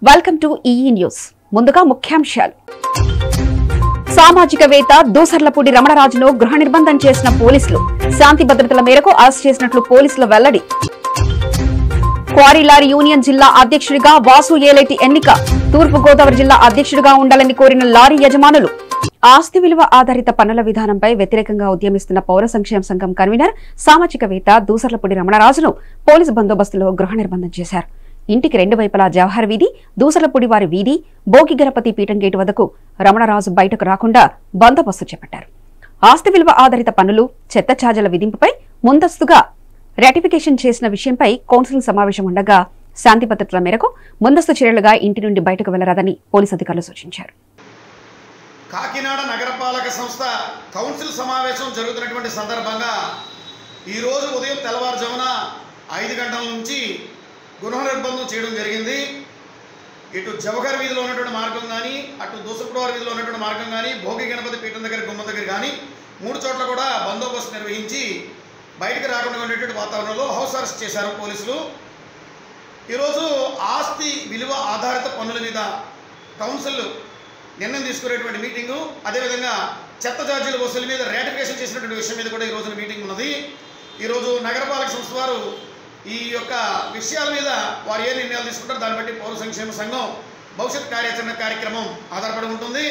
Welcome to EE news ముందుగా ముఖ్యాంశాలు సామాజికవేత్త దూసర్లపూడి రమణరాజును గృహ నిర్బంధం చేసిన పోలీసులు శాంతి భద్రతల మేరకు అరెస్ట్ చేసినట్లు పోలీసుల వెల్లడి క్వారీలారీ యూనియన్ జిల్లా అధ్యక్షుడిగా వాసు ఏలేటి ఎన్నిక తూర్పు గోదావరి జిల్లా అధ్యక్షుడిగా ఉండాలని కోరిన లారీ యజమానులు ఆస్తి విలువ ఆధారిత పన్నుల విధానంపై వ్యతిరేకంగా ఉద్యమిస్తున్న పౌర సంక్షేమ సంఘం కన్వీనర్ సామాజికవేత్త దూసర్లపూడి రమణరాజును పోలీసు బందోబస్తులో గృహ నిర్బంధం చేశారు ఇంటికి రెండు వైపులా జవహర్ వీధి దూసర్లపూడి వారి వీధి బోగి గణపతి పీఠం గేటు వద్దకు రమణరాజు బయటకు రాకుండా బందోబస్తు చేపట్టారు ఆస్తి విలువ ఆధారిత పన్నులు చెత్త ఛార్జీల విధింపుపై ముందస్తుగా రాటిఫికేషన్ చేసిన విషయంపై కౌన్సిలింగ్ సమావేశం ఉండగా శాంతి భద్రతల మేరకు ముందస్తు చర్యలుగా ఇంటి నుండి బయటకు వెళ్లరాదని పోలీసు అధికారులు సూచించారు కాకినాడ నగరపాలక సంస్థ కౌన్సిల్ సమావేశం జరుగుతున్నటువంటి సందర్భంగా ఈరోజు ఉదయం తెల్లవారుజామున ఐదు గంటల నుంచి గృహ నిర్బంధం చేయడం జరిగింది ఇటు జవహర్ వీధిలో ఉన్నటువంటి మార్గం కానీ అటు దూసపుడవారి వీధిలో ఉన్నటువంటి మార్గం కానీ భోగి గణపతి పీఠం దగ్గర గుమ్మం దగ్గర కానీ మూడు చోట్ల కూడా బందోబస్తు నిర్వహించి బయటకు రాకుండా ఉండేటువంటి వాతావరణంలో హౌస్ అరెస్ట్ చేశారు పోలీసులు ఈరోజు ఆస్తి విలువ ఆధారిత పన్నుల మీద కౌన్సిల్ నిర్ణయం తీసుకునేటువంటి మీటింగు అదేవిధంగా చెత్త ఛార్జీల వసూలు మీద రేటిఫికేషన్ చేసినటువంటి విషయం మీద కూడా ఈ రోజున మీటింగ్ ఉన్నది ఈరోజు నగరపాలక సంస్థ వారు ఈ యొక్క విషయాల మీద వారు ఏ నిర్ణయాలు తీసుకుంటారో దాన్ని బట్టి పౌర సంక్షేమ సంఘం భవిష్యత్ కార్యాచరణ కార్యక్రమం ఆధారపడి ఉంటుంది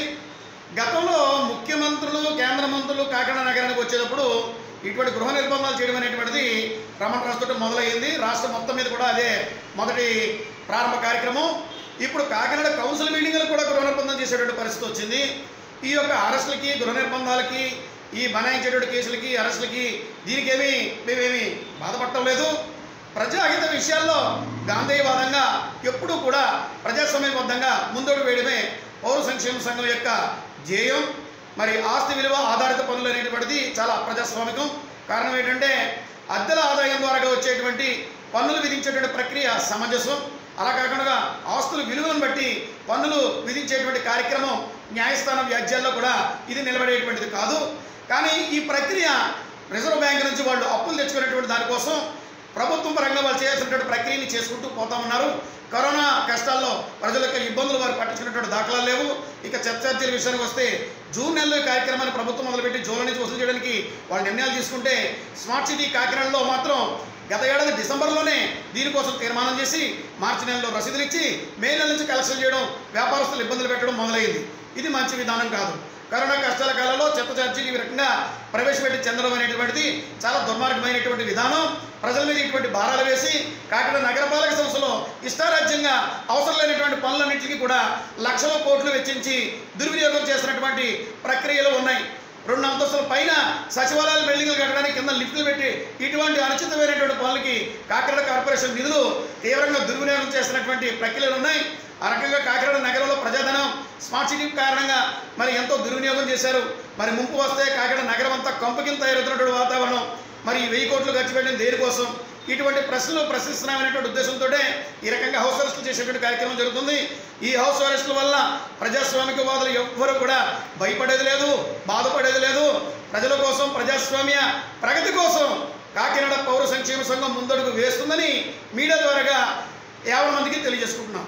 గతంలో ముఖ్యమంత్రులు కేంద్ర మంత్రులు కాకినాడ నగరానికి వచ్చేటప్పుడు ఇటువంటి గృహ నిర్బంధాలు చేయడం అనేటువంటిది రమణ రాష్ట్రంతో మొదలైంది రాష్ట్రం మొత్తం మీద కూడా అదే మొదటి ప్రారంభ కార్యక్రమం ఇప్పుడు కాకినాడ కౌన్సిల్ మీటింగ్లు కూడా గృహ నిర్బంధం చేసేటువంటి పరిస్థితి వచ్చింది ఈ యొక్క అరెస్టులకి గృహ నిర్బంధాలకి ఈ బనాయించేటువంటి కేసులకి అరెస్టులకి దీనికేమీ మేమేమి బాధపడటం లేదు ప్రజాహిత విషయాల్లో గాంధేయవాదంగా ఎప్పుడూ కూడా ప్రజాస్వామ్యబద్ధంగా ముందడుగు వేయడమే పౌర సంక్షేమ సంఘం యొక్క ధ్యేయం మరి ఆస్తి విలువ ఆధారిత పనులు అనేటువంటిది చాలా ప్రజాస్వామికం కారణం ఏంటంటే అద్దెల ఆదాయం ద్వారా వచ్చేటువంటి పన్నులు విధించేటువంటి ప్రక్రియ సమంజసం అలా కాకుండా ఆస్తుల విలువను బట్టి పన్నులు విధించేటువంటి కార్యక్రమం న్యాయస్థానం వ్యాజ్యాల్లో కూడా ఇది నిలబడేటువంటిది కాదు కానీ ఈ ప్రక్రియ రిజర్వ్ బ్యాంక్ నుంచి వాళ్ళు అప్పులు తెచ్చుకునేటువంటి దానికోసం ప్రభుత్వం పరంగా వాళ్ళు చేయాల్సినటువంటి ప్రక్రియని చేసుకుంటూ పోతా ఉన్నారు కరోనా కష్టాల్లో ప్రజల యొక్క ఇబ్బందులు వారు పట్టించుకున్నటువంటి దాఖలాలు లేవు ఇక చర్చార్జీల విషయానికి వస్తే జూన్ నెలలో ఈ కార్యక్రమాన్ని ప్రభుత్వం మొదలుపెట్టి జూన్ నుంచి వసూలు చేయడానికి వాళ్ళు నిర్ణయాలు తీసుకుంటే స్మార్ట్ సిటీ కాకినాడలో మాత్రం గత ఏడాది డిసెంబర్లోనే దీనికోసం తీర్మానం చేసి మార్చి నెలలో రసీదులు ఇచ్చి మే నెల నుంచి కలెక్షన్ చేయడం వ్యాపారస్తులు ఇబ్బందులు పెట్టడం మొదలైంది ఇది మంచి విధానం కాదు కరోనా కష్టాల కాలంలో చెత్త ఛార్జీలు ఈ రకంగా ప్రవేశపెట్టి చెందడం అనేటువంటిది చాలా దుర్మార్గమైనటువంటి విధానం ప్రజల మీద ఇటువంటి భారాలు వేసి కాకినాడ నగరపాలక సంస్థలో ఇష్టారాజ్యంగా అవసరం లేనటువంటి పనులన్నింటికి కూడా లక్షల కోట్లు వెచ్చించి దుర్వినియోగం చేసినటువంటి ప్రక్రియలు ఉన్నాయి రెండు అంతస్తుల పైన సచివాలయాల బిల్డింగ్లు కట్టడానికి కింద లిఫ్ట్లు పెట్టి ఇటువంటి అనుచితమైనటువంటి పనులకి కాకినాడ కార్పొరేషన్ నిధులు తీవ్రంగా దుర్వినియోగం చేసినటువంటి ప్రక్రియలు ఉన్నాయి ఆ రకంగా కాకినాడ నగరంలో ప్రజాధనం స్మార్ట్ సిటీ కారణంగా మరి ఎంతో దుర్వినియోగం చేశారు మరి ముంపు వస్తే కాకినాడ నగరం అంతా కంపకింత తయారవుతున్నటువంటి వాతావరణం మరి ఈ వెయ్యి కోట్లు ఖర్చు పెట్టిన దేనికోసం ఇటువంటి ప్రశ్నలు ప్రశ్నిస్తున్నామనేటువంటి ఉద్దేశంతో ఈ రకంగా హౌస్ అరెస్టులు చేసేటువంటి కార్యక్రమం జరుగుతుంది ఈ హౌస్ అరెస్టుల వల్ల ప్రజాస్వామికవాదులు ఎవ్వరూ కూడా భయపడేది లేదు బాధపడేది లేదు ప్రజల కోసం ప్రజాస్వామ్య ప్రగతి కోసం కాకినాడ పౌర సంక్షేమ సంఘం ముందడుగు వేస్తుందని మీడియా ద్వారాగా యాభై మందికి తెలియజేసుకుంటున్నాం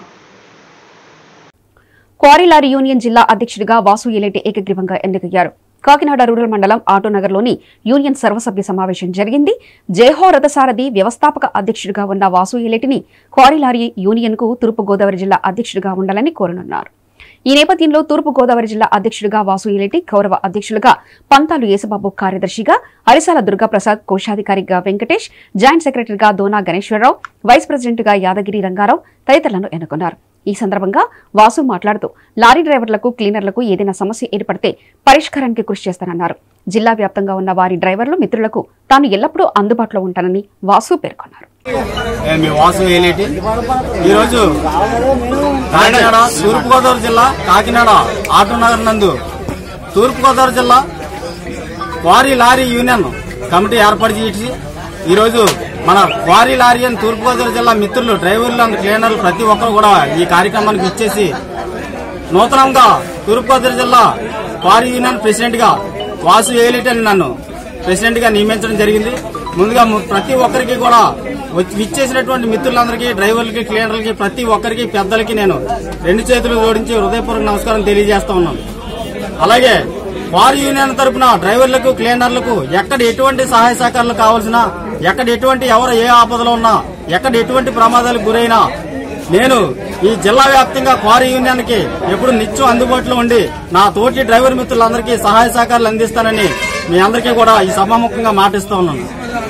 క్వారీలారీ యూనియన్ జిల్లా అధ్యక్షుడిగా వాసు ఏలేటి ఏకగ్రీవంగా ఎన్నికయ్యారు కాకినాడ రూరల్ మండలం ఆటోనగర్లోని యూనియన్ సర్వసభ్య సమావేశం జరిగింది జయహో రథసారథి వ్యవస్థాపక అధ్యక్షుడిగా ఉన్న వాసు ఏలేటిని క్వారీలారీ యూనియన్కు తూర్పుగోదావరి జిల్లా అధ్యక్షుడిగా ఉండాలని కోరనున్నారు ఈ నేపథ్యంలో తూర్పు గోదావరి జిల్లా అధ్యక్షుడిగా వాసు ఏలేటి గౌరవ అధ్యక్షులుగా పంతాలు యేసుబాబు కార్యదర్శిగా అరిసాల దుర్గాప్రసాద్ కోశాధికారిగా వెంకటేష్ జాయింట్ సెక్రటరీగా దోనా గణేశ్వరరావు వైస్ ప్రెసిడెంట్గా యాదగిరి రంగారావు తదితరులను ఎన్నుకున్నారు ఈ సందర్భంగా వాసు మాట్లాడుతూ లారీ డ్రైవర్లకు క్లీనర్లకు ఏదైనా సమస్య ఏర్పడితే పరిష్కారానికి కృషి చేస్తానన్నారు జిల్లా వ్యాప్తంగా ఉన్న వారి డ్రైవర్లు మిత్రులకు తాను ఎల్లప్పుడూ అందుబాటులో ఉంటానని వాసు పేర్కొన్నారు నేను మీ వాసు ఏలేటి ఈరోజు కాకినాడ తూర్పుగోదావరి జిల్లా కాకినాడ ఆటోనగర్ నందు తూర్పుగోదావరి జిల్లా క్వారీ లారీ యూనియన్ కమిటీ ఏర్పాటు చేసి ఈరోజు మన క్వారీ లారీ అని తూర్పుగోదావరి జిల్లా మిత్రులు డ్రైవర్లు అండ్ క్లీనర్లు ప్రతి ఒక్కరు కూడా ఈ కార్యక్రమానికి ఇచ్చేసి నూతనంగా తూర్పుగోదావరి జిల్లా క్వారీ యూనియన్ ప్రెసిడెంట్ గా వాసు ఏలిటి అని నన్ను ప్రెసిడెంట్ గా నియమించడం జరిగింది ముందుగా ము- ప్రతి ఒక్కరికి కూడా వచ్చి- విచ్చేసినటువంటి మిత్రులందరికీ డ్రైవర్లకి క్లీనర్లకి ప్రతి ఒక్కరికి పెద్దలకి నేను రెండు చేతులు జోడించి హృదయపూర్వక నమస్కారం తెలియజేస్తా ఉన్నాను అలాగే వారి యూనియన్ తరపున డ్రైవర్లకు క్లీనర్లకు ఎక్కడ ఎటువంటి సహాయ సహకారాలు కావాల్సిన ఎక్కడ ఎటువంటి ఎవరు ఏ ఆపదలో ఉన్నా ఎక్కడ ఎటువంటి ప్రమాదాలకు గురైనా నేను ఈ జిల్లా వ్యాప్తంగా క్వారీ యూనియన్ కి ఎప్పుడు నిత్యం అందుబాటులో ఉండి నా తోటి డ్రైవర్ మిత్రులందరికీ సహాయ సహకారాలు అందిస్తానని మీ అందరికీ కూడా ఈ సభాముఖంగా మాటిస్తా ఉన్నాను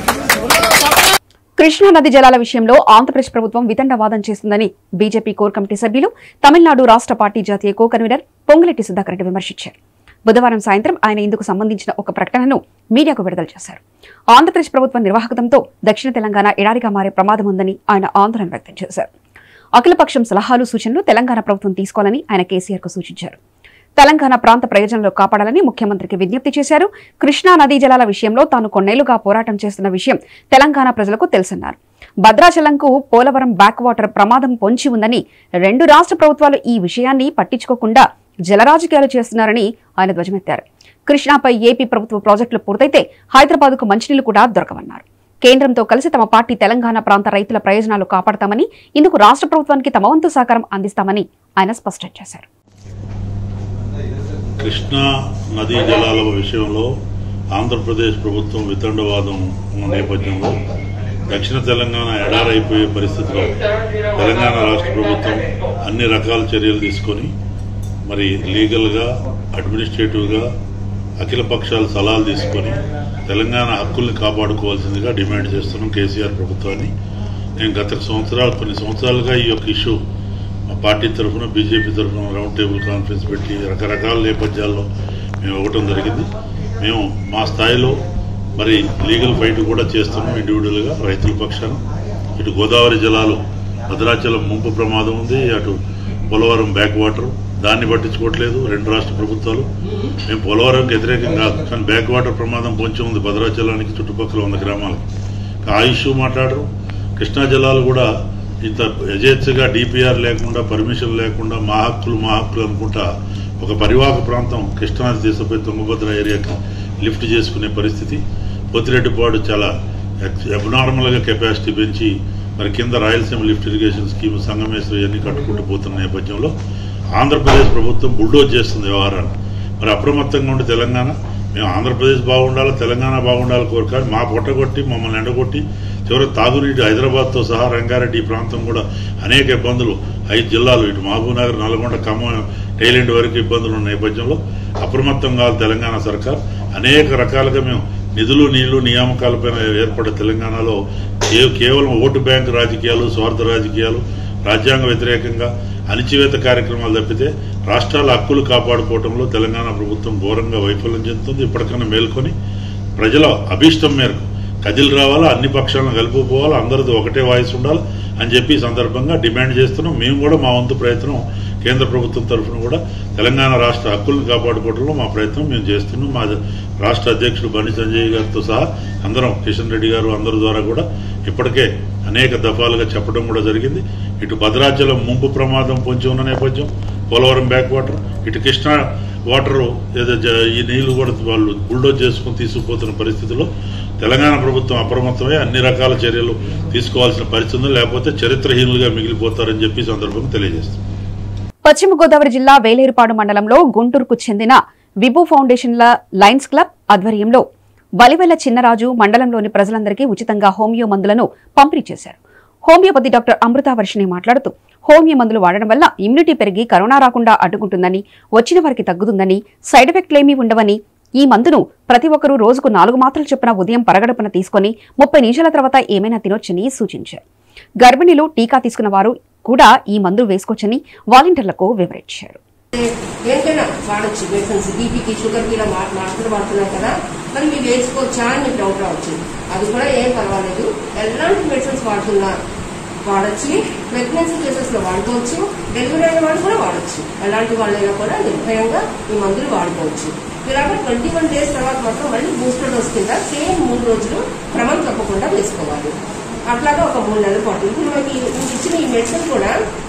కృష్ణా నది జలాల విషయంలో ఆంధ్రప్రదేశ్ ప్రభుత్వం వితండవాదం చేస్తుందని బీజేపీ కోర్ కమిటీ సభ్యులు తమిళనాడు రాష్ట్ర పార్టీ జాతీయ కో కన్వీనర్ పొంగులెట్టి సుధాకర్ రెడ్డి విమర్శించారు బుధవారం సాయంత్రం ఆయన ఇందుకు సంబంధించిన ఒక ప్రకటనను మీడియాకు విడుదల చేశారు ఆంధ్రప్రదేశ్ ప్రభుత్వ నిర్వాహకతంతో దక్షిణ తెలంగాణ ఎడారిగా మారే ప్రమాదం ఉందని ఆయన ఆందోళన వ్యక్తం చేశారు అఖిలపక్షం సలహాలు సూచనలు తెలంగాణ ప్రభుత్వం తీసుకోవాలని ఆయన కేసీఆర్ కు సూచించారు తెలంగాణ ప్రాంత ప్రయోజనాలు కాపాడాలని ముఖ్యమంత్రికి విజ్ఞప్తి చేశారు కృష్ణా నదీ జలాల విషయంలో తాను కొన్నేళ్లుగా పోరాటం చేస్తున్న విషయం తెలంగాణ ప్రజలకు తెలుసన్నారు భద్రాచలంకు పోలవరం బ్యాక్ వాటర్ ప్రమాదం పొంచి ఉందని రెండు రాష్ట్ర ప్రభుత్వాలు ఈ విషయాన్ని పట్టించుకోకుండా జలరాజకీయాలు చేస్తున్నారని ఆయన ధ్వజమెత్తారు కృష్ణాపై ఏపీ ప్రభుత్వ ప్రాజెక్టులు పూర్తయితే హైదరాబాద్కు మంచినీళ్లు కూడా దొరకవన్నారు కేంద్రంతో కలిసి తమ పార్టీ తెలంగాణ ప్రాంత రైతుల ప్రయోజనాలు కాపాడతామని ఇందుకు రాష్ట్ర ప్రభుత్వానికి తమ వంతు సహకారం అందిస్తామని ఆయన స్పష్టం చేశారు కృష్ణా నదీ జలాల విషయంలో ఆంధ్రప్రదేశ్ ప్రభుత్వం వితండవాదం ఉన్న నేపథ్యంలో దక్షిణ తెలంగాణ ఎడారైపోయే పరిస్థితిలో తెలంగాణ రాష్ట్ర ప్రభుత్వం అన్ని రకాల చర్యలు తీసుకొని మరి లీగల్గా అడ్మినిస్ట్రేటివ్గా అఖిల పక్షాల సలహాలు తీసుకొని తెలంగాణ హక్కుల్ని కాపాడుకోవాల్సిందిగా డిమాండ్ చేస్తున్నాం కేసీఆర్ ప్రభుత్వాన్ని నేను గత సంవత్సరాలు కొన్ని సంవత్సరాలుగా ఈ యొక్క ఇష్యూ మా పార్టీ తరఫున బీజేపీ తరఫున రౌండ్ టేబుల్ కాన్ఫరెన్స్ పెట్టి రకరకాల నేపథ్యాల్లో మేము ఇవ్వటం జరిగింది మేము మా స్థాయిలో మరి లీగల్ ఫైట్ కూడా చేస్తున్నాం ఇండివిజువల్గా రైతుల పక్షాన ఇటు గోదావరి జలాలు భద్రాచలం ముంపు ప్రమాదం ఉంది అటు పోలవరం బ్యాక్ వాటర్ దాన్ని పట్టించుకోవట్లేదు రెండు రాష్ట్ర ప్రభుత్వాలు మేము పోలవరంకి వ్యతిరేకం కాదు కానీ బ్యాక్ వాటర్ ప్రమాదం పొంచి ఉంది భద్రాచలానికి చుట్టుపక్కల ఉన్న గ్రామాలకు ఆ ఇష్యూ మాట్లాడరు కృష్ణా జలాలు కూడా ఇంత యజేచ్ఛగా డిపిఆర్ లేకుండా పర్మిషన్ లేకుండా మా హక్కులు మా హక్కులు అనుకుంటా ఒక పరివాహక ప్రాంతం కృష్ణానది తీసపోయి తుంగభద్ర ఏరియాకి లిఫ్ట్ చేసుకునే పరిస్థితి పొత్తిరెడ్డిపాడు చాలా అబ్నార్మల్గా కెపాసిటీ పెంచి మరి కింద Rayalaseema lift irrigation scheme Sangameswari ఇవన్నీ కట్టుకుంటూ పోతున్న నేపథ్యంలో ఆంధ్రప్రదేశ్ ప్రభుత్వం బుల్డోజ్ చేస్తుంది వ్యవహారాన్ని మరి అప్రమత్తంగా ఉండి తెలంగాణ మేము ఆంధ్రప్రదేశ్ బాగుండాలి తెలంగాణ బాగుండాలి కోరిక మా పొట్టగొట్టి మమ్మల్ని ఎండగొట్టి చివరి తాగునీటి హైదరాబాద్తో సహా రంగారెడ్డి ఈ ప్రాంతం కూడా అనేక ఇబ్బందులు ఐదు జిల్లాలు ఇటు మహబూబ్నగర్ నల్గొండ ఖమ్మం టైలెండ్ వరకు ఇబ్బందులు ఉన్న నేపథ్యంలో అప్రమత్తం కావాలి తెలంగాణ సర్కార్ అనేక రకాలుగా మేము నిధులు నీళ్లు నియామకాలపైన ఏర్పడ్డ తెలంగాణలో కే- కేవలం ఓటు బ్యాంక్ రాజకీయాలు స్వార్థ రాజకీయాలు రాజ్యాంగ వ్యతిరేకంగా అణిచివేత కార్యక్రమాలు తప్పితే రాష్ట్రాల హక్కులు కాపాడుకోవడంలో తెలంగాణ ప్రభుత్వం ఘోరంగా వైఫల్యం చెందుతుంది ఇప్పటికైనా మేల్కొని ప్రజల అభీష్టం మేరకు కదిలి రావాలా అన్ని పక్షాలను కలుపుకోవాలా అందరిది ఒకటే వాయిస్ ఉండాలి అని చెప్పి ఈ సందర్భంగా డిమాండ్ చేస్తున్నాం మేము కూడా మా వంతు ప్రయత్నం కేంద్ర ప్రభుత్వం తరఫున కూడా తెలంగాణ రాష్ట్ర హక్కులను కాపాడుకోవడంలో మా ప్రయత్నం మేము చేస్తున్నాం మా రాష్ట్ర అధ్యక్షుడు బండి సంజయ్ గారితో సహా అందరం కిషన్ రెడ్డి గారు అందరి ద్వారా కూడా ఇప్పటికే అనేక దఫాలుగా చెప్పడం కూడా జరిగింది ఇటు భద్రాచలం ముంపు ప్రమాదం పొంచి ఉన్న నేపథ్యం పోలవరం బ్యాక్ వాటర్ ఇటు కృష్ణా వాటర్ ఏదో జ- ఈ నీళ్లు కూడా వాళ్ళు బుల్డోజ్ చేసుకుని తీసుకుపోతున్న పరిస్థితిలో తెలంగాణ ప్రభుత్వం అప్రమత్తమై అన్ని రకాల చర్యలు తీసుకోవాల్సిన పరిస్థితి ఉంది లేకపోతే చరిత్రహీనులుగా మిగిలిపోతారని చెప్పి ఈ సందర్భంగా తెలియజేస్తాం పశ్చిమ గోదావరి జిల్లా వేలేరుపాడు మండలంలో గుంటూరుకు చెందిన విభు ఫౌండేషన్ల లయన్స్ క్లబ్ ఆధ్వర్యంలో వలివెల చిన్నరాజు మండలంలోని ప్రజలందరికీ ఉచితంగా హోమియో మందులను పంపిణీ చేశారు హోమియోపతి డాక్టర్ అమృతావర్షిణి మాట్లాడుతూ హోమియో మందులు వాడడం వల్ల ఇమ్యూనిటీ పెరిగి కరోనా రాకుండా అడ్డుకుంటుందని వచ్చిన వారికి తగ్గుతుందని సైడ్ ఎఫెక్ట్లేమీ ఉండవని ఈ మందును ప్రతి ఒక్కరూ రోజుకు నాలుగు మాత్రలు చొప్పున ఉదయం పరగడుపున తీసుకొని ముప్పై నిమిషాల తర్వాత ఏమైనా తినొచ్చని సూచించారు గర్భిణీలు టీకా తీసుకున్న వారు కూడా ఈ మందు వేసుకోవచ్చని వాలంటీర్లకు వివరించారు ఏంటైనా వాడచ్చు మెడిసిన్స్ బీపీకి షుగర్కి ఇలా మా- మాత్రలు వాడుతున్నాం కదా మరి మీరు వేసుకోవచ్చా అని మీకు డౌట్ రావచ్చు అది కూడా ఏం పర్వాలేదు ఎలాంటి మెడిసిన్స్ వాడుతున్నా వాడచ్చు ప్రెగ్నెన్సీ కేసెస్ లో వాడుకోవచ్చు డెలివరీ అయిన వాళ్ళు కూడా వాడచ్చు ఎలాంటి వాళ్ళైనా కూడా నిర్భయంగా ఈ మందులు వాడుకోవచ్చు ఇలాగ ట్వంటీ వన్ డేస్ తర్వాత మాత్రం మళ్ళీ బూస్టర్ డోస్ కింద సేమ్ మూడు రోజులు క్రమం తప్పకుండా వేసుకోవాలి అట్లాగా ఒక మూడు నెలల పాటు ఇప్పుడు మనకి మీకు ఇచ్చిన ఈ మెడిసిన్ కూడా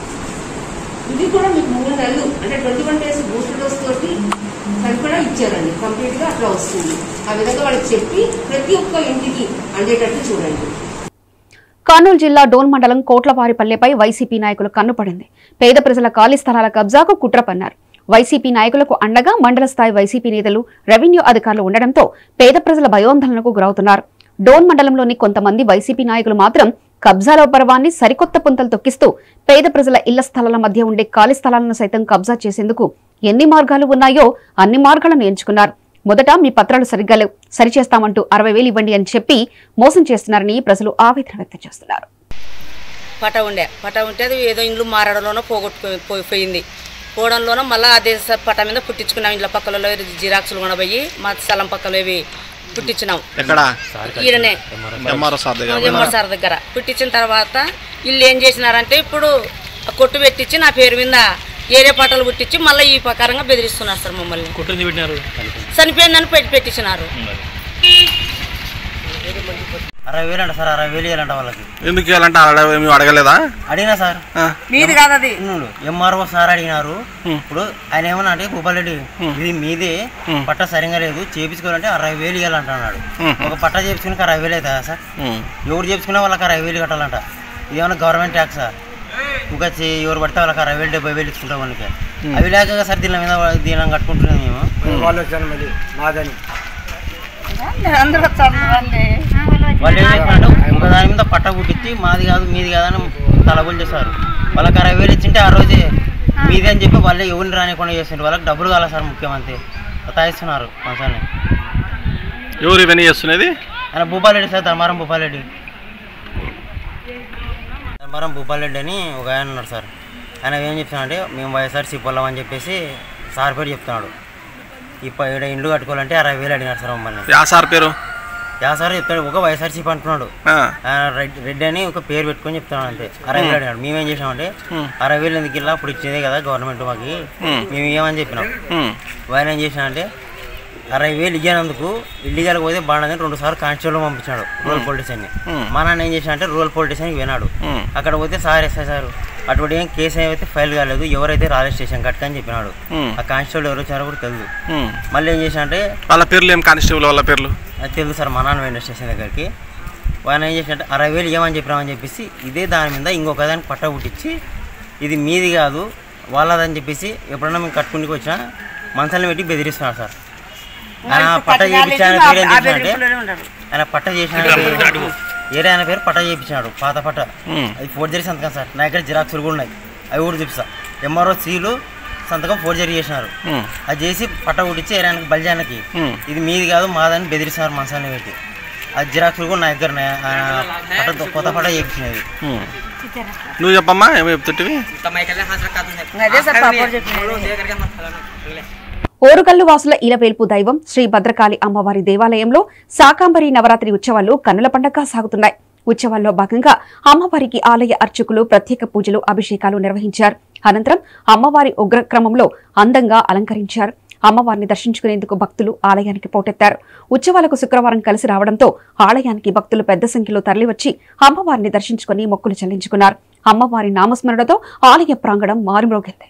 ఇవి కూడా మీకు మూడు నెలలు అంటే twenty one days booster dose తోటి సరిపడా ఇచ్చారండి కంప్లీట్ గా అట్లా వస్తుంది ఆ విధంగా వాళ్ళకి చెప్పి ప్రతి ఒక్క ఇంటికి అందేటట్టు చూడండి కర్నూలు జిల్లా డోన్ మండలం కోట్లవారిపల్లెపై వైసీపీ నాయకులు కన్నుపడింది పేద ప్రజల ఖాళీ స్థలాల కబ్జాకు కుట్ర పన్నారు వైసీపీ నాయకులకు అండగా మండల స్థాయి వైసీపీ నేతలు రెవెన్యూ అధికారులు ఉండడంతో పేద ప్రజల భయోందనలకు గురవుతున్నారు డోన్ మండలంలోని కొంతమంది వైసీపీ నాయకులు మాత్రం కబ్జాల పర్వాన్ని సరికొత్త పుంతలు తొక్కిస్తూ పేద ప్రజల ఇళ్ల స్థలాల మధ్య ఉండే ఖాళీ స్థలాలను సైతం కబ్జా చేసేందుకు ఎన్ని మార్గాలు ఉన్నాయో అన్ని మార్గాలను ఎంచుకున్నారు మొదట మీ పత్రాలు సరిగ్గా లేవు సరిచేస్తామంటూ అరవై వేలు ఇవ్వండి అని చెప్పి మోసం చేస్తున్నారని ప్రజలు ఆవేదన వ్యక్తం చేస్తున్నారు పట ఉండే పట ఉంటే అది ఏదో ఇండ్లు మారడంలోనో పోగొట్టుకు పోయి- పోయింది పోవడంలోనో మళ్ళీ అదే స- పట మీద పుట్టించుకున్నాం ఇంట్లో పక్కలలో జిరాక్సులు కొనబోయి మా స్థలం పక్కలో ఇవి పుట్టించినాం ఎక్కడ ఈడనే ఎంఆర్ఓ సార్ దగ్గర ఎంఆర్ సార్ దగ్గర పుట్టించిన తర్వాత వీళ్ళు ఏం చేసినారంటే ఇప్పుడు ఆ కొట్టు పెట్టించి నా పేరు మీద ఏరే పట్టలు పుట్టించి మళ్ళీ ఈ ప్రకారంగా బెదిరిస్తున్నారు సార్ మమ్మల్ని కుట్ర పెట్టినారు చనిపోయిందని పెట్టి పెట్టించినారు అరవై వేలు అంట సార్ అరవై వేలు ఇవ్వాలంట వాళ్ళకి ఎందుకు ఇవ్వాలంటే అడగ మేము అడగలేదా అడిగినా సార్ మీది కాదు అది ఉన్నాడు ఎంఆర్ఓ సార్ అడిగినారు ఇప్పుడు ఆయన ఏమన్నా అంటే భూపాలరెడ్డి ఇది మీదే పట్ట సరిగా లేదు చేపించుకోవాలంటే అరవై వేలు ఇవ్వాలంట అన్నాడు ఒక పట్ట చేపించుకుని అరవై వేలు అవుతుందా సార్ ఉమ్. ఎవరు చేపించుకున్నా వాళ్ళకి అరవై వేలు కట్టాలంట ఇదేమన్నా గవర్నమెంట్ ట్యాక్సా ఇంకా చే- ఎవరు పడితే వాళ్ళకి అరవై వేలు డెబ్బై వేలు ఇచ్చుకుంటాం వాళ్ళకి అవి లేక సార్ దీని మీద దీని కట్టుకుంటున్నాం మేము వాళ్ళు వచ్చాను మళ్ళీ మాదని అందరూ వచ్చారు రండి. వాళ్ళు ఏం చేసినట్టు ఒక దాని మీద పట్ట పుట్టించి మాది కాదు మీది కాదని తలబులు చేస్తారు వాళ్ళకి అరవై వేలు ఇచ్చింటే ఆ రోజే మీది అని చెప్పి వాళ్ళే ఎవరిని రానికుండా చేస్తుంటారు వాళ్ళకి డబ్బులు కావాలి సార్ ముఖ్యమంత్రి సతాయిస్తున్నారు మనుషుల్ని ఎవరు ఇవన్నీ చేస్తున్నది ఆయన భూపాలరెడ్డి సార్ ధర్మారం భూపాలరెడ్డి ధర్మారం భూపాలరెడ్డి అని ఒక ఆయన ఉన్నాడు సార్ ఆయన ఏం చెప్తున్నాడంటే మేము వైఎస్ఆర్సీ పొలం అని చెప్పేసి సార్ పేరు చెప్తున్నాడు ఇప్పుడు ఇక్కడ ఇండ్లు కట్టుకోవాలంటే అరవై వేలు అడిగినారు సార్ మమ్మల్ని యా సార్ పేరు యా సార్ చెప్తాడు ఒక వైఎస్ఆర్సీపీ అంటున్నాడు ఆ. ఆ, రెడ్- రెడ్డి అని ఒక పేరు పెట్టుకొని చెప్తున్నాడు అంతే అరవై వేలు అడిగాడు మేమేం చేసామంటే అరవై వేలు ఎందుకు ఇలా అప్పుడు ఇచ్చేదే కదా గవర్నమెంట్ మాకు మేము ఏమని చెప్పినాం ఉమ్. ఆయన ఏం చేసినాడంటే అరవై వేలు ఇయ్యనందుకు ఇల్లీగల్ పోతే బాగుండదని రెండు సార్లు కానిస్టేబుల్ పంపించాడు రూరల్ పొలిటీషియన్ ని మా నాన్న ఏం చేసినంటే రూరల్ పొలిటీషియన్ కి వినాడు అక్కడ పోతే సార్ ఎస్ఐ సార్ అటువంటి ఏం కేసు ఏమైతే ఫైల్ కాలేదు ఎవరైతే రాలే స్టేషన్ కట్టుకని చెప్పినాడు ఆ కానిస్టేబుల్ ఎవరు వచ్చారో కూడా తెలియదు ఉమ్. మళ్ళీ ఏం చేసినంటే వాళ్ళ పేర్లు ఏం కానిస్టేబుల్ వాళ్ళ పేర్లు అది తెలుసు సార్ మా నాన్న వెళ్ళిన స్టేషన్ దగ్గరికి ఆయన ఏం చేసినట్టు అరవై వేలు ఇవ్వమని చెప్పినామని చెప్పేసి ఇదే దాని మీద ఇంకొక దానికి పట్ట పుట్టించి ఇది మీది కాదు వాళ్ళదని చెప్పేసి ఎప్పుడన్నా మేము కట్టుకుంటూ వచ్చినా మనసులను పెట్టి బెదిరిస్తున్నారు సార్ ఆయన పట్ట చేయించాను పేరు ఏం చేసినంటే ఆయన పట్ట చేసిన పేరు ఏరే ఆయన పేరు పట్ట చేయించినాడు పాత పట్ట అది ఫోర్జరీ సంతకం సార్ నా దగ్గర జిరాక్సులు కూడా ఉన్నాయి అవి కూడా చూపిస్తా ఎంఆర్ఓ సీలు సంతకం ఫోర్జరీ చేసినారు అది చేసి పట్ట పుట్టించి ఏరానికి బల్జానికి ఇది మీది కాదు మాదని బెదిరిస్తున్నారు మనసాన్ని పెట్టి అది జిరాక్సులు కూడా నా దగ్గర ఉన్నాయి. ఆయన పట్ట కొత్త పట్ట చేయించినది ఉమ్. నువ్వు చెప్పమ్మా ఏమో చెప్తుంటివి అదే సార్ పాపడు చెప్పినది ఓరుగల్లు వాసుల ఇలవేల్పు దైవం శ్రీ భద్రకాళి అమ్మవారి దేవాలయంలో శాకాంబరి నవరాత్రి ఉత్సవాలు కన్నుల పండగగా సాగుతున్నాయి ఉత్సవాల్లో భాగంగా అమ్మవారికి ఆలయ అర్చకులు ప్రత్యేక పూజలు అభిషేకాలు నిర్వహించారు అనంతరం అమ్మవారి ఉగ్రక్రమంలో అందంగా అలంకరించారు అమ్మవారిని దర్శించుకునేందుకు భక్తులు ఆలయానికి పోటెత్తారు ఉత్సవాలకు శుక్రవారం కలిసి రావడంతో ఆలయానికి భక్తులు పెద్ద సంఖ్యలో తరలివచ్చి అమ్మవారిని దర్శించుకుని మొక్కులు చెల్లించుకున్నారు అమ్మవారి నామస్మరణతో ఆలయ ప్రాంగణం మారుమ్రోగింది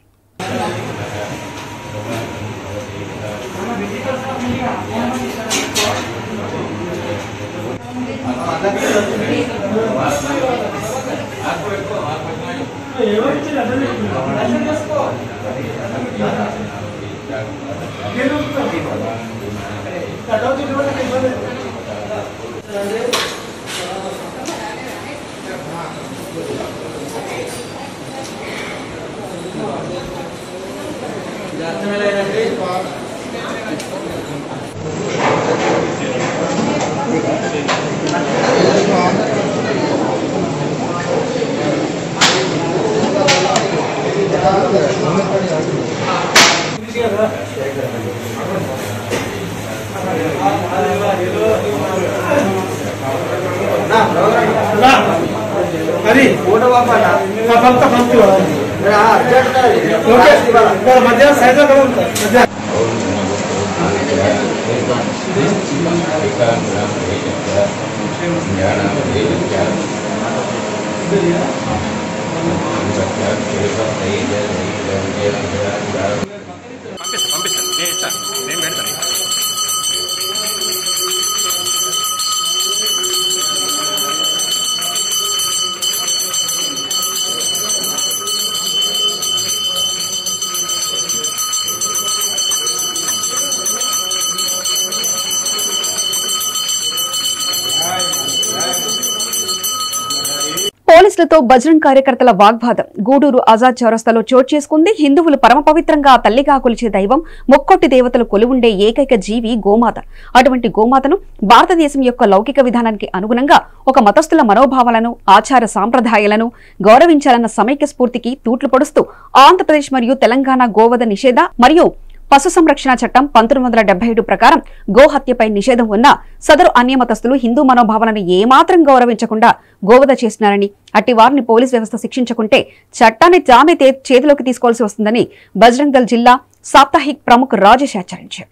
పోలీసులతో బజరంగ్ కార్యకర్తల వాగ్వాదం గూడూరు ఆజాద్ చౌరస్తాలో చోటు చేసుకుంది హిందువులు పరమ పవిత్రంగా తల్లిగా కొలిచే దైవం ముక్కొట్టి దేవతలు కొలువుండే ఏకైక జీవి గోమాత అటువంటి గోమాతను భారతదేశం యొక్క లౌకిక విధానానికి అనుగుణంగా ఒక మతస్థుల మనోభావాలను ఆచార సాంప్రదాయాలను గౌరవించాలన్న సమైక్య స్ఫూర్తికి తూట్లు పొడుస్తూ ఆంధ్రప్రదేశ్ మరియు తెలంగాణ గోవధ నిషేధ మరియు పశు సంరక్షణ చట్టం పంతొమ్మిది వందల డెబ్బై ఏడు ప్రకారం గోహత్యపై నిషేధం ఉన్న సదరు అన్యమతస్తులు హిందూ మనోభావాలను ఏమాత్రం గౌరవించకుండా గోవధ చేస్తున్నారని అట్టి వారిని పోలీస్ వ్యవస్థ శిక్షించకుంటే చట్టాన్ని తామే తే- చేతిలోకి తీసుకోవాల్సి వస్తుందని బజరంగ్ దళ్ జిల్లా సాప్తాహిక్ ప్రముఖ్ రాజేష్ హెచ్చరించారు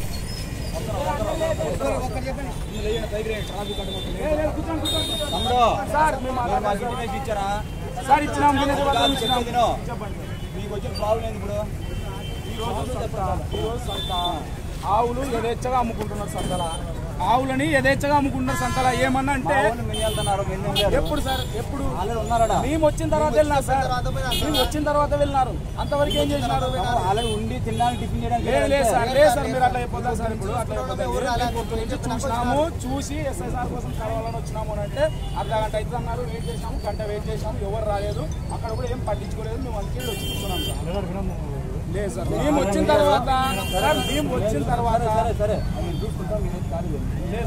సార్ ఇచ్చినాం వినేది వాళ్ళని ఇచ్చినాం. మీకు వచ్చిన ప్రాబ్లం ఏంది ఇప్పుడు ఈ రోజు సంత ఆవులు యథేచ్ఛగా అమ్ముకుంటున్నారు సంతల ఆవులని యథేచ్ఛగా అమ్ముకుంటున్నారు సంతల ఏమన్నా అంటే ఎప్పుడు సార్ ఎప్పుడు మేము వచ్చిన తర్వాత వెళ్ళినారు సార్ మేము వచ్చిన తర్వాత వెళ్ళినారు అంతవరకు ఏం చేసినారు ఉండి తినడానికి టిఫిన్ చేయడానికి లేదు లేదు సార్ లేదు సార్ మీరు అట్లా అయిపోతారు సార్ ఇప్పుడు అట్లా అయిపోతారు పొద్దు నుంచి చూసినాము చూసి ఎస్ఐసార్ కోసం కలవాలని వచ్చినాము అని అంటే అర్ధ గంట అయితే అన్నారు వెయిట్ చేసినాము గంట వెయిట్ చేసినాము ఎవరు రాలేదు అక్కడ కూడా ఏం పట్టించుకోలేదు మేము అందుకే వచ్చి కూర్చున్నాం సార్ లేదు సార్ మేము వచ్చిన తర్వాత సార్ మేము వచ్చిన తర్వాత సరే సరే లేదు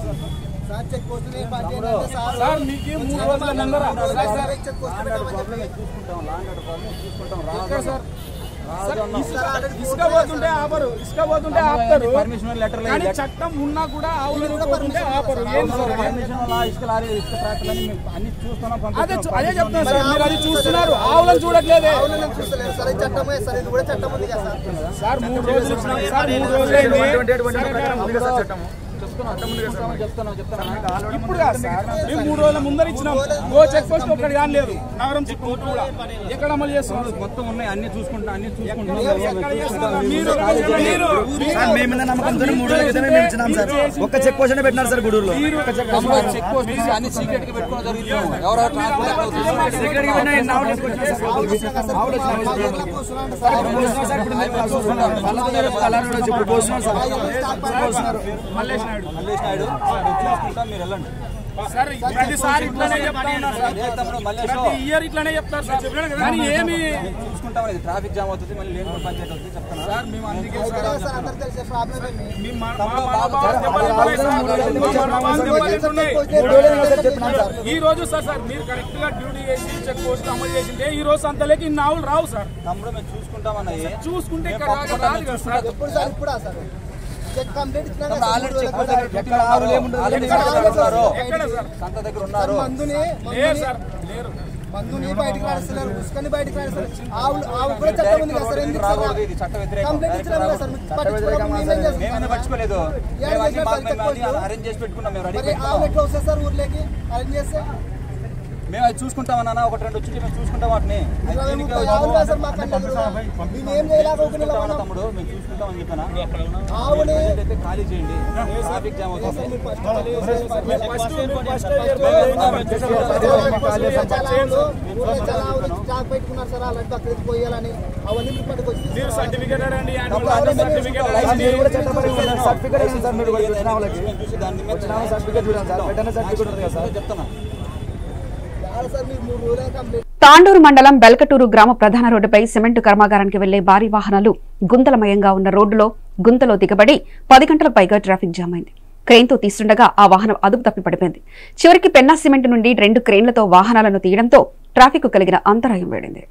సార్ సార్ మీకు మూడు రోజుల ముందర సార్, సార్ ఎక్కడ సార్ సార్, ఇసుక- ఇసుక పోతుంటే ఆపరు ఇసుక పోతుంటే ఆపుతారు కానీ చట్టం ఉన్నా కూడా ఆవులు పోతుంటే ఆపరు ఏం సార్ అదే చూ- అదే చెప్తున్నా సార్ మీరు అది చూస్తున్నారు ఆవులను చూడట్లేదే సార్ మూడు రోజులు ఇచ్చినాం సార్ మూడు రోజులు అయింది. ఇప్పుడు కాదు సార్ మేము మూడు రోజుల ముందర ఇచ్చినాం గో చెక్ పోస్ట్ ఒక్కటి కానీ లేదు నగరం చుట్టూ కూడా ఎక్కడ అమలు చేస్తున్నారు మొత్తం ఉన్నాయి అన్ని చూసుకుంటా అన్ని చూసుకుంటున్నాం మీరు మీరు మేము నమ్మకంతో మూడు రోజుల క్రితమే మేము ఇచ్చినాం సార్ ఒక్క చెక్ పోస్ట్ పెట్టినారు సార్ గూడూరులో చెక్ పోస్ట్ తీసి అన్ని సీక్రెట్ గా పెట్టుకోవడం జరుగుతుంది ఎవరో సెక్రటరీ కి పోయినా ఎన్ని ఆవులు వేసుకొచ్చినా సార్ ఆవులు వేసుకొచ్చినా ఆవులు వచ్చినాయి సార్ ఇప్పుడు పోస్తున్నాం సార్ ఇప్పుడు మేము చూస్తున్నాం వాళ్ళతో రేపు కలర్ వచ్చి ఇప్పుడు పోస్తున్నాం సార్ పోస్తున్నారు మల్లేష్ నాయుడు మల్లేష్ నాయుడు చూసుకుంటాం మీరు వెళ్ళండి సార్ ప్రతిసారి ఇట్లానే చెప్తా ఉన్నారు సార్ ప్రతి ఇయర్ ఇట్లానే చెప్తారు సార్ కానీ ఏమి చూసుకుంటాం ట్రాఫిక్ జామ్ అవుతుంది మళ్ళీ లేని పంచాయతీ అవుతుంది చెప్తాను సార్ మేము అందుకే మేము మా- మా మనోభావాలు దెబ్బతింటున్నాయి సార్. మా మనోభావాలు దెబ్బతింటున్నాయి. ఈ రోజు సార్ సార్ మీరు కరెక్ట్ గా డ్యూటీ చేసి చెక్ పోస్ట్ అమలు చేసింటే ఈ రోజు అంతలోకి ఇన్ని ఆవులు రావు సార్ తమ్ముడు మేము చూసుకుంటామన్నది చూసుకుంటే ఇక్కడ రాక రాదు కదా సార్ ఆల్రెడీ చెక్ పోస్ట్ దగ్గర ఎక్కడ ఆవులు ఏముండదు ఆల్రెడీ ఇక్కడ ఉన్నారు ఎక్కడ సార్ సంత దగ్గర ఉన్నారు లేరు సార్ లేరు మందుని బయటికి రాస్తారు ఉసుకని బయటికి రాస్తారు ఆవులు ఆవు కూడా చట్టం ఉంది కదా సార్ ఎందుకు సార్ రాకూడదు ఇది చట్ట వ్యతిరేకం కంప్లైంట్ ఇచ్చినాం కదా సార్ మీకు పట్టించుకోవడం మేమేం చేస్తాం మేమైనా పట్టించుకోలేదు ఏం మేము అన్ని చేసినా మాకు చెక్ మేము అన్ని పోస్ట్ అరేంజ్ చేసి పెట్టుకున్నాం మేము రెడీ మరి ఆవులు ఎట్లా వస్తాయి సార్ ఊర్లోకి అరేంజ్ చేస్తే మేము అది చూసుకుంటామన్నా ఒకటి రెండు వచ్చి మేము చూసుకుంటాం వాటిని అది ఇరవై దీనికి ముప్పై ఆవులు కాదు సార్ మా కళ్ళ ఎదురుగా. మేము ఏం చేయలేకపోతున్నాం చూసుకుంటామన్నా తమ్ముడు మేము చూసుకుంటామని చెప్పానా ఆవుని అయితే ఖాళీ చేయండి ట్రాఫిక్ జామ్ అవుతుంది జాబ్ పెట్టుకున్నారు సార్ అలాంటి అక్కడికి పోయాలని అవన్నీ మీరు పట్టుకొచ్చి మీరు సర్టిఫికేట్ అండి మీరు కూడా చట్టపరంగా ఉన్నారు. సర్టిఫికేట్ ఉంది సార్ మీరు కూడా వచ్చిన వాళ్ళకి చూసి దాని మీద వచ్చిన వాళ్ళ సర్టిఫికేట్ చూడండి సార్ పెట్టిన సర్టిఫికేట్ ఉంది కదా సార్ చెప్తాను చాలా సార్ మీరు మూడు రోజులు కంప్లీట్ తాండూరు మండలం బెల్కటూరు గ్రామ ప్రధాన రోడ్డుపై సిమెంటు కర్మాగారానికి వెళ్లే భారీ వాహనాలు గుంతలమయంగా ఉన్న రోడ్డులో గుంతలో దిగబడి పది గంటల పైగా ట్రాఫిక్ జామ్ అయింది క్రెయిన్తో తీస్తుండగా ఆ వాహనం అదుపు తప్పి పడిపోయింది చివరికి పెన్నా సిమెంట్ నుండి రెండు క్రెయిన్లతో వాహనాలను తీయడంతో ట్రాఫిక్ కలిగిన అంతరాయం వేడింది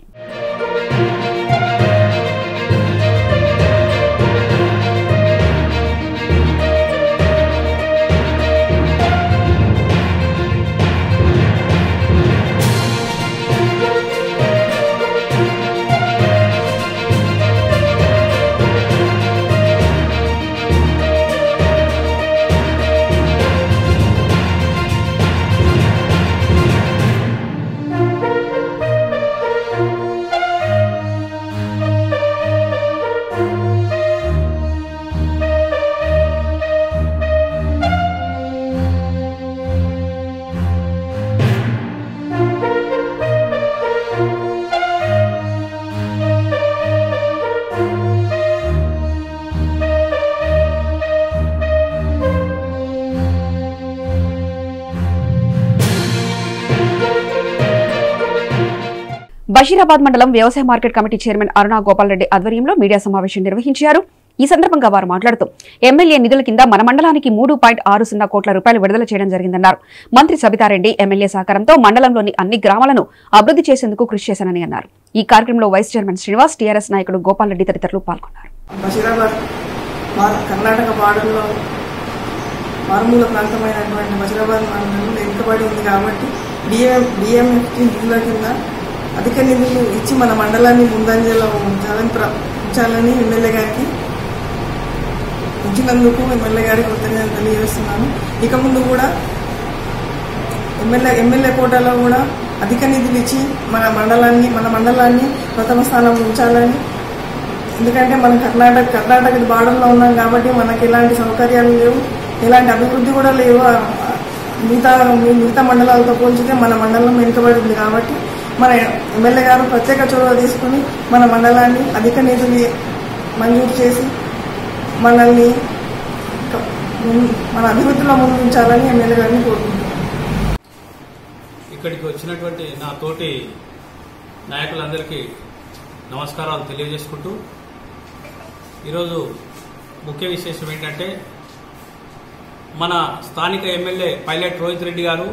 బషీరాబాద్ మండలం వ్యవసాయ market committee chairman Aruna Gopal Reddy ఆధ్వర్యంలో మీడియా సమావేశం నిర్వహించారు ఈ సందర్భంగా వారు మాట్లాడుతూ ఎమ్మెల్యే నిధుల కింద మన మండలానికి మూడు పాయింట్ ఆరు సున్నా కోట్ల రూపాయలు విడుదల చేయడం జరిగిందన్నారు మంత్రి సబితారెడ్డి ఎమ్మెల్యే సహకారంతో మండలంలోని అన్ని గ్రామాలను అభివృద్ధి చేసేందుకు కృషి చేశానని అన్నారు ఈ కార్యక్రమంలో వైస్ చైర్మన్ శ్రీనివాస్ టీఆర్ఎస్ నాయకుడు గోపాల్ రెడ్డి తదితరులు పాల్గొన్నారు బషీరాబాద్ మా- కర్ణాటక బార్డర్లో మారుమూల ప్రాంతమైనటువంటి బషీరాబాద్ మండలం వెనుకబడి ఉంది కాబట్టి డిఎం డిఎంఎఫ్టీ నిధుల కింద అధిక నిధులు ఇచ్చి మన మండలాన్ని ముందంజలో ఉంచాలని ప్ర- ఉంచాలని ఎమ్మెల్యే గారికి ఉంచినందుకు ఎమ్మెల్యే గారికి కృతజ్ఞతలు తెలియజేస్తున్నాను ఇక ముందు కూడా ఎమ్మెల్యే ఎమ్మెల్యే కోటాలో కూడా అధిక నిధులు ఇచ్చి మన మండలాన్ని మన మండలాన్ని ప్రథమ స్థానంలో ఉంచాలని ఎందుకంటే మనం కర్ణాటక కర్ణాటక బార్డర్లో ఉన్నాం కాబట్టి మనకి ఎలాంటి సౌకర్యాలు లేవు ఎలాంటి అభివృద్ధి కూడా లేవు ఆ, మిగతా మిగతా మండలాలతో పోల్చితే మన మండలం వెనుకబడి ఉంది కాబట్టి మన ఎమ్మెల్యే గారు ప్రత్యేక చొరవ తీసుకుని మన మండలాన్ని అధిక నిధులు మంజూరు చేసి మనల్ని క- ముం- మన అభివృద్ధిలో ముందుంచాలని ఎమ్మెల్యే గారిని కోరుకుంటున్నాను ఇక్కడికి వచ్చినటువంటి నా తోటి నాయకులందరికీ నమస్కారాలు తెలియజేసుకుంటూ ఈరోజు ముఖ్య విశేషం ఏంటంటే మన స్థానిక ఎమ్మెల్యే పైలట్ రోహిత్ రెడ్డి గారు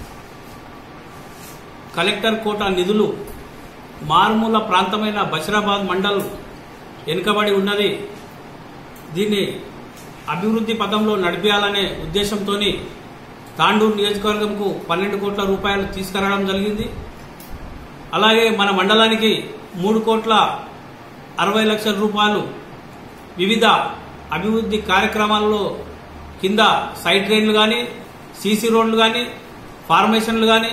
కలెక్టర్ కోట నిధులు మారుమూల ప్రాంతమైన బషీరాబాద్ మండల్ వెనుకబడి ఉన్నది దీన్ని అభివృద్ధి పథంలో నడిపించాలనే ఉద్దేశంతో తాండూరు నియోజకవర్గంకు పన్నెండు కోట్ల రూపాయలు తీసుకురావడం జరిగింది అలాగే మన మండలానికి మూడు కోట్ల అరవై లక్షల రూపాయలు వివిధ అభివృద్ధి కార్యక్రమాల్లో కింద సైడ్ ట్రైన్లు కానీ సీసీ రోడ్లు కానీ ఫార్మేషన్లు కానీ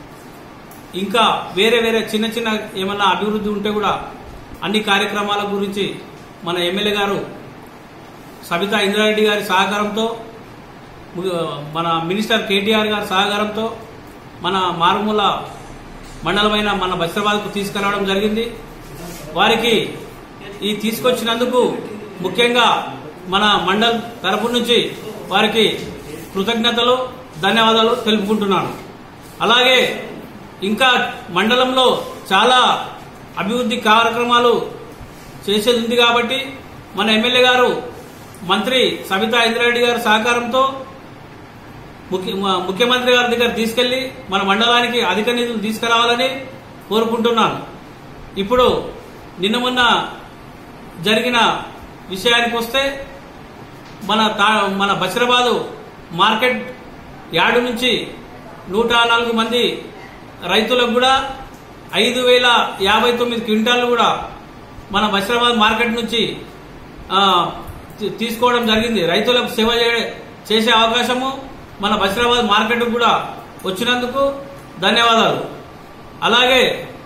ఇంకా వేరే వేరే చిన్న చిన్న ఏమన్నా అభివృద్ధి ఉంటే కూడా అన్ని కార్యక్రమాల గురించి మన ఎమ్మెల్యే గారు సబితా ఇంద్రారెడ్డి గారి సహకారంతో ము- మన మినిస్టర్ కేటీఆర్ గారి సహకారంతో మన మారుమూల మండలమైన మన బస్రాబాద్కు తీసుకురావడం జరిగింది వారికి ఈ తీసుకొచ్చినందుకు ముఖ్యంగా మన మండల్ తరపు నుంచి వారికి కృతజ్ఞతలు ధన్యవాదాలు తెలుపుకుంటున్నాను అలాగే ఇంకా మండలంలో చాలా అభివృద్ధి కార్యక్రమాలు చేసేది ఉంది కాబట్టి మన ఎమ్మెల్యే గారు మంత్రి సబితా ఇంద్రారెడ్డి గారి సహకారంతో ముఖ్య మ- ముఖ్యమంత్రి గారి దగ్గర తీసుకెళ్లి మన మండలానికి అధిక నిధులు తీసుకురావాలని కోరుకుంటున్నాను ఇప్పుడు నిన్న మొన్న జరిగిన విషయానికి వస్తే మన తా మన బషీరాబాదు మార్కెట్ యార్డు నుంచి నూట నాలుగు మంది రైతులకు కూడా ఐదు వేల యాభై తొమ్మిది క్వింటాలు కూడా మన బషీరాబాద్ మార్కెట్ నుంచి ఆ, తీ- తీసుకోవడం జరిగింది రైతులకు సేవ చే- చేసే అవకాశము మన బషీరాబాద్ మార్కెట్ కూడా వచ్చినందుకు ధన్యవాదాలు అలాగే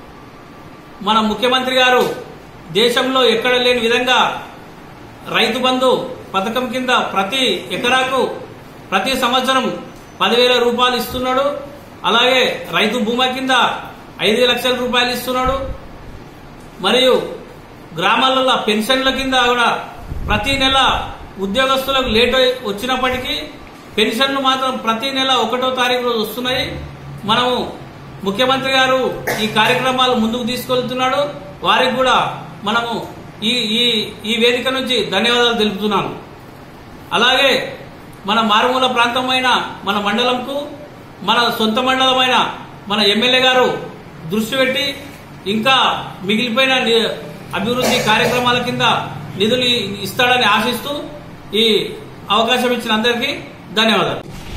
మన ముఖ్యమంత్రి గారు దేశంలో ఎక్కడ లేని విధంగా రైతు బంధు పథకం కింద ప్రతి ఎకరాకు ప్రతి సంవత్సరం పదివేల రూపాయలు ఇస్తున్నాడు అలాగే రైతు భూమా కింద ఐదు లక్షల రూపాయలు ఇస్తున్నాడు మరియు గ్రామాలలో పెన్షన్ల కింద కూడా ప్రతి నెల ఉద్యోగస్తులకు లేట్ అయి- వచ్చినప్పటికీ పెన్షన్లు మాత్రం ప్రతి నెల ఒకటో తారీఖు రోజు వస్తున్నాయి మనము ముఖ్యమంత్రి గారు ఈ కార్యక్రమాలు ముందుకు తీసుకెళ్తున్నాడు వారికి కూడా మనము ఈ ఈ ఈ వేదిక నుంచి ధన్యవాదాలు తెలుపుతున్నాను అలాగే మన మారుమూల ప్రాంతమైన మన మండలంకు మన సొంత మండలమైన మన ఎమ్మెల్యే గారు దృష్టి పెట్టి ఇంకా మిగిలిపోయిన ని- అభివృద్ధి కార్యక్రమాల కింద నిధులు ఇస్తాడని ఆశిస్తూ ఈ అవకాశం ఇచ్చిన అందరికీ ధన్యవాదాలు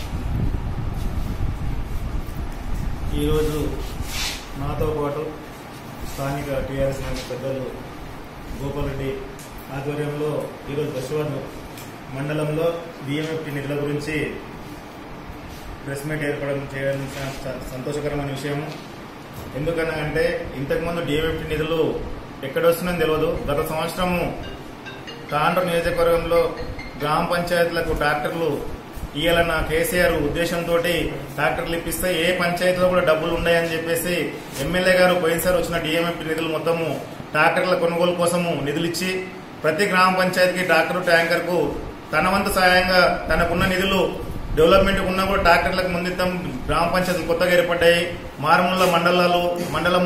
ఈరోజు నాతో పాటు స్థానిక టీఆర్ఎస్ నాయకులు పెద్దలు గోపాల్ రెడ్డి ఆధ్వర్యంలో ఈరోజు బస్వాద్ మండలంలో డిఎంఎఫ్టి నిధుల గురించి ప్రెస్ మీట్ ఏర్పడడం చేయడం చాలా స- సంతోషకరమైన విషయం ఎందుకన్నా అంటే ఇంతకుముందు డిఎంఎఫ్టి నిధులు ఎక్కడ వస్తుందని తెలియదు గత సంవత్సరము తాండ్రు నియోజకవర్గంలో గ్రామ పంచాయతీలకు ట్రాక్టర్లు ఇయ్యాలన్న కేసీఆర్ ఉద్దేశంతో ట్రాక్టర్లు ఇప్పిస్తే ఏ పంచాయతీలో కూడా డబ్బులు ఉన్నాయని చెప్పేసి ఎమ్మెల్యే గారు పోయినసారి వచ్చిన డిఎంఎఫ్ నిధులు మొత్తము ట్రాక్టర్ల కొనుగోలు కోసము నిధులు ఇచ్చి ప్రతి గ్రామ పంచాయతీకి ట్రాక్టర్ ట్యాంకర్కు తన వంతు సహాయంగా తనకున్న నిధులు డెవలప్మెంట్ ఉన్నా కూడా ట్రాక్టర్లకు ముందిద్దాం గ్రామ పంచాయతీలు కొత్తగా ఏర్పడ్డాయి మారుమూల మండలాలు మండలము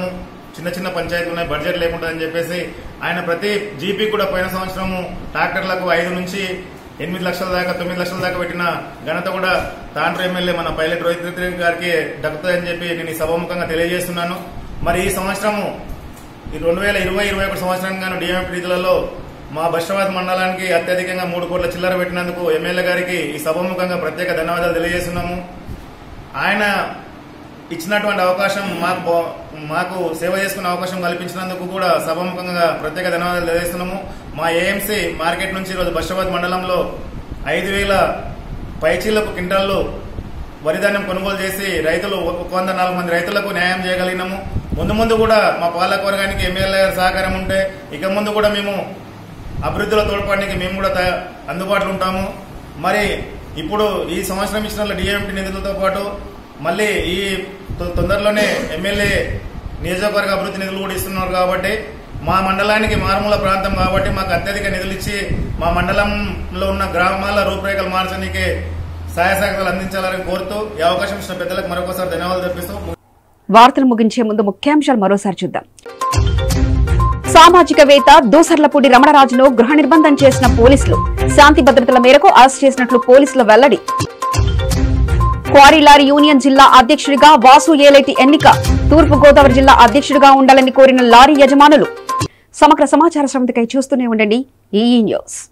చిన్న చిన్న పంచాయతీలు ఉన్నాయి బడ్జెట్ లేకుండా అని చెప్పేసి ఆయన ప్రతి జీపీ కూడా పోయిన సంవత్సరము ట్రాక్టర్లకు ఐదు నుంచి ఎనిమిది లక్షల దాకా తొమ్మిది లక్షల దాకా పెట్టిన ఘనత కూడా తాండ్రు ఎమ్మెల్యే మన పైలట్ రోహిత్ రెడ్డి గారికి దక్కుతుందని చెప్పి నేను ఈ సభాముఖంగా తెలియజేస్తున్నాను మరి ఈ సంవత్సరము ఈ రెండు వేల ఇరవై ఇరవై ఒకటి సంవత్సరానికి గాను డిఎంఎఫ్ నిధులలో మా బషాబాద్ మండలానికి అత్యధికంగా మూడు కోట్ల చిల్లర పెట్టినందుకు ఎమ్మెల్యే గారికి ఈ సభాముఖంగా ప్రత్యేక ధన్యవాదాలు తెలియజేస్తున్నాము ఆయన ఇచ్చినటువంటి అవకాశం మాకు బా- మాకు సేవ చేసుకునే అవకాశం కల్పించినందుకు కూడా సభాముఖంగా ప్రత్యేక ధన్యవాదాలు తెలియజేస్తున్నాము మా ఏఎంసీ మార్కెట్ నుంచి ఈరోజు బషాబాద్ మండలంలో ఐదు వేల పైచీలకు క్వింటాల్లో వరిధాన్యం కొనుగోలు చేసి రైతులు ఒక వంద నాలుగు మంది రైతులకు న్యాయం చేయగలిగినాము ముందు ముందు కూడా మా పాలక వర్గానికి ఎమ్మెల్యే గారి సహకారం ఉంటే ఇక ముందు కూడా మేము అభివృద్ధిలో తోడ్పడడానికి మేము కూడా త- అందుబాటులో ఉంటాము మరి ఇప్పుడు ఈ సంవత్సరం ఇచ్చిన డిఎంటీ నిధులతో పాటు మళ్ళీ ఈ తొ- తొందరలోనే ఎమ్మెల్యే నియోజకవర్గ అభివృద్ధి నిధులు కూడా ఇస్తున్నారు కాబట్టి మా మండలానికి మారుమూల ప్రాంతం కాబట్టి మాకు అత్యధిక నిధులు ఇచ్చి మా మండలంలో ఉన్న గ్రామాల రూపురేఖలు మార్చడానికి సహాయ సహకారాలు అందించాలని కోరుతూ ఈ అవకాశం ఇచ్చిన పెద్దలకు మరొకసారి ధన్యవాదాలు తెప్పిస్తూ వార్తలు ముగించే ముందు ముఖ్యాంశాలు మరోసారి చూద్దాం సామాజికవేత్త దూసర్లపూడి రమణరాజును గృహ నిర్బంధం చేసిన పోలీసులు శాంతి భద్రతల మేరకు అరెస్ట్ చేసినట్లు పోలీసుల వెల్లడి క్వారీలారీ యూనియన్ జిల్లా అధ్యక్షుడిగా వాసు ఏలేటి ఎన్నిక తూర్పు గోదావరి జిల్లా అధ్యక్షుడిగా ఉండాలని కోరిన లారీ యజమానులు సమగ్ర సమాచార శ్రమతికై చూస్తూనే ఉండండి ఈ న్యూస్